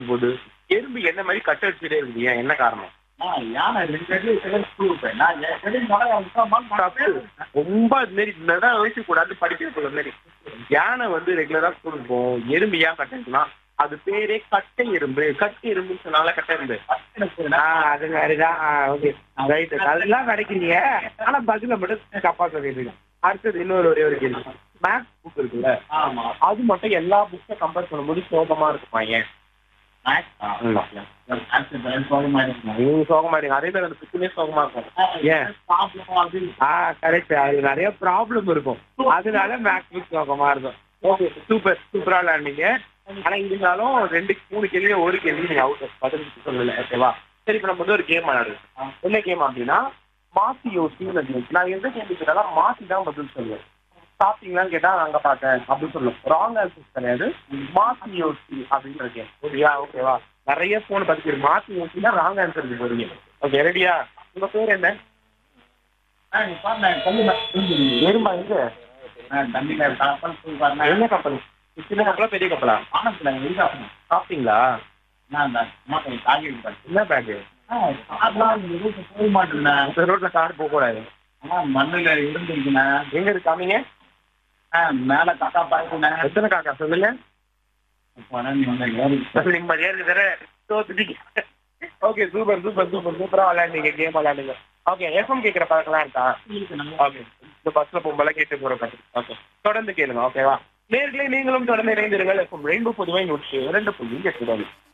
போது எறும்பு என்ன மாதிரி கட் அடிச்சுட்டே இருக்கு ஏன் என்ன காரணம் நான் யானை ரெண்டு அடி செகண்ட் ஸ்கூல் போய் நான் என் செடி மழை தப்பு ரொம்ப அது மாரி நட வயசு கூடாது படிக்கிற மாதிரி யானை வந்து ரெகுலரா ஸ்கூலுக்கு போகும் எறும்பு ஏன் கட் அடிச்சுனா அது பேரே கட்டை எறும்பு கட்டை எறும்புன்னு சொன்னால கட்டை எறும்பு ஆ, அது மாதிரிதான் ஓகே ரைட் அதெல்லாம் கிடைக்கிறீங்க ஆனா பதில மட்டும் தப்பா சொல்லிடுறீங்க அடுத்தது இன்னொரு ஒரே ஒரு கேள்வி மேக்ஸ் புக் இருக்குல்ல ஆமா அது மட்டும் எல்லா புக்ஸை கம்பேர் பண்ணும்போது சோகமா இருக்குமா ஏன் சோகமா இருக்கு நீங்க சோகமா இருங்க அதே மாதிரி அந்த புக்குமே சோகமா இருக்கும் ஏன்? சாப்பிடுவோம் அது ஆ கரெக்ட் அதுல நிறைய ப்ராப்ளம் இருக்கும் அதனால மேக்ஸ் புக் சோகமா இருக்கும் ஓகே சூப்பர் சூப்பரா விளையாடுனீங்க ஆனா இருந்தாலும் ரெண்டு மூணு கேள்வி ஒரு கேள்வி நீங்க அவுட் பதில் சொல்லல ஓகேவா சரி இப்ப நம்ம வந்து ஒரு கேம் விளையாடுவோம் என்ன கேம் அப்படின்னா மாத்தி யோசின்னு கேம் நான் எந்த கேள்வி கேட்டாலும் மாத்தி தான் பதில் சொல்லுவேன் சாப்பிட்டீங்களான்னு கேட்டா நான் அங்க பார்த்தேன் அப்படின்னு சொல்லுவோம் ராங் ஆன்சர்ஸ் கிடையாது மாத்தி யோசி அப்படின்ற கேம் ஓகேவா ஓகேவா நிறைய போன் பத்தி மாத்தி யோசினா ராங் ஆன்சருக்கு போறீங்க ஓகே ரெடியா உங்க பேர் என்ன எறும்பா எங்க தண்ணியில கப்பல் போய் பாருங்க என்ன கப்பல் சின்ன கப்பலா பெரிய கப்பலா வானத்துல இருக்காங்க சாப்பிட்டீங்களா நான் அந்த மாட்டை தாங்கிட்டு பாரு என்ன பேக்கு கார்லாம் ரூட்டு போக மாட்டேங்கண்ணா இந்த ரோட்ல கார் போக கூடாது ஆனா மண்ணுல இருந்துருக்குண்ணா எங்க இருக்காமீங்க மேல காக்கா பாருங்கண்ணா எத்தனை காக்கா சொல்லுங்க நீ வந்து ஏறி நீங்க மரியாதை தர தோத்துட்டீங்க ஓகே சூப்பர் சூப்பர் சூப்பர் சூப்பரா விளையாடுங்க கேம் விளையாடுங்க ஓகே எஃப்எம் கேட்குற பழக்கம்லாம் இருக்கா ஓகே இந்த பஸ்ல போகும்போது கேட்டு போற பாட்டு ஓகே தொடர்ந்து கேளுங்க ஓகேவா நேர்களே நீங்களும் தொடர்ந்து இணைந்திருங்கள் எஃப்எம் ரெண்டு பொதுவாக நூற்றி இரண்டு புள்ளி எட்டு